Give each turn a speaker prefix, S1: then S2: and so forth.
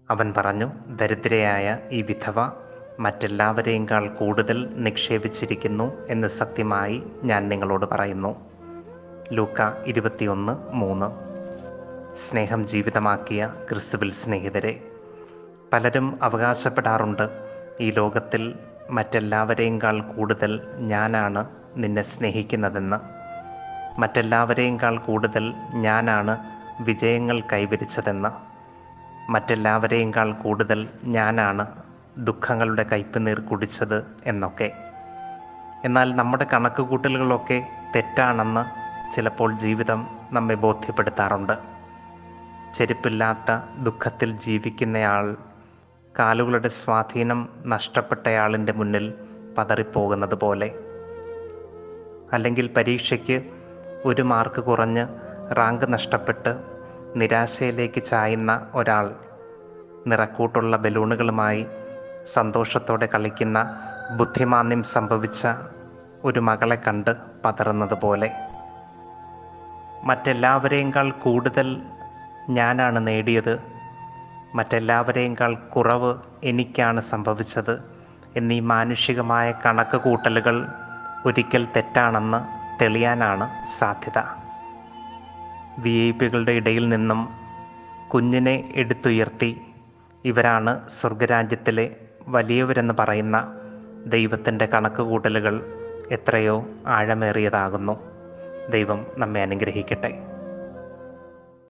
S1: അവൻ പറഞ്ഞു ദരിദ്രയായ ഈ വിധവ മറ്റെല്ലാവരെയുംകാൾ കൂടുതൽ നിക്ഷേപിച്ചിരിക്കുന്നു എന്ന് സത്യമായി ഞാൻ നിങ്ങളോട് പറയുന്നു ലൂക്ക ഇരുപത്തിയൊന്ന് മൂന്ന് സ്നേഹം ജീവിതമാക്കിയ ക്രിസ്തുവിൽ സ്നേഹിതരെ പലരും അവകാശപ്പെടാറുണ്ട് ഈ ലോകത്തിൽ മറ്റെല്ലാവരെയുംകാൾ കൂടുതൽ ഞാനാണ് നിന്നെ സ്നേഹിക്കുന്നതെന്ന് മറ്റെല്ലാവരെയുംകാൾ കൂടുതൽ ഞാനാണ് വിജയങ്ങൾ കൈവരിച്ചതെന്ന് മറ്റെല്ലാവരെയുംകാൾ കൂടുതൽ ഞാനാണ് ദുഃഖങ്ങളുടെ കയ്പുനീർ കുടിച്ചത് എന്നൊക്കെ എന്നാൽ നമ്മുടെ കണക്കുകൂട്ടലുകളൊക്കെ തെറ്റാണെന്ന് ചിലപ്പോൾ ജീവിതം നമ്മെ ബോധ്യപ്പെടുത്താറുണ്ട് ചെരുപ്പില്ലാത്ത ദുഃഖത്തിൽ ജീവിക്കുന്നയാൾ കാലുകളുടെ സ്വാധീനം നഷ്ടപ്പെട്ടയാളിൻ്റെ മുന്നിൽ പതറിപ്പോകുന്നത് പോലെ അല്ലെങ്കിൽ പരീക്ഷയ്ക്ക് ഒരു മാർക്ക് കുറഞ്ഞ് റാങ്ക് നഷ്ടപ്പെട്ട് നിരാശയിലേക്ക് ചായുന്ന ഒരാൾ നിറക്കൂട്ടുള്ള ബലൂണുകളുമായി സന്തോഷത്തോടെ കളിക്കുന്ന ബുദ്ധിമാന്യം സംഭവിച്ച ഒരു മകളെ കണ്ട് പതറുന്നത് പോലെ മറ്റെല്ലാവരെയുംകാൾ കൂടുതൽ ഞാനാണ് നേടിയത് മറ്റെല്ലാവരെയുംകാൾ കുറവ് എനിക്കാണ് സംഭവിച്ചത് എന്നീ മാനുഷികമായ കണക്ക് കൂട്ടലുകൾ ഒരിക്കൽ തെറ്റാണെന്ന് തെളിയാനാണ് സാധ്യത വി ഐ പികളുടെ ഇടയിൽ നിന്നും കുഞ്ഞിനെ എടുത്തുയർത്തി ഇവരാണ് സ്വർഗരാജ്യത്തിലെ വലിയവരെന്ന് പറയുന്ന ദൈവത്തിൻ്റെ കണക്കുകൂട്ടലുകൾ എത്രയോ ആഴമേറിയതാകുന്നു ദൈവം നമ്മെ അനുഗ്രഹിക്കട്ടെ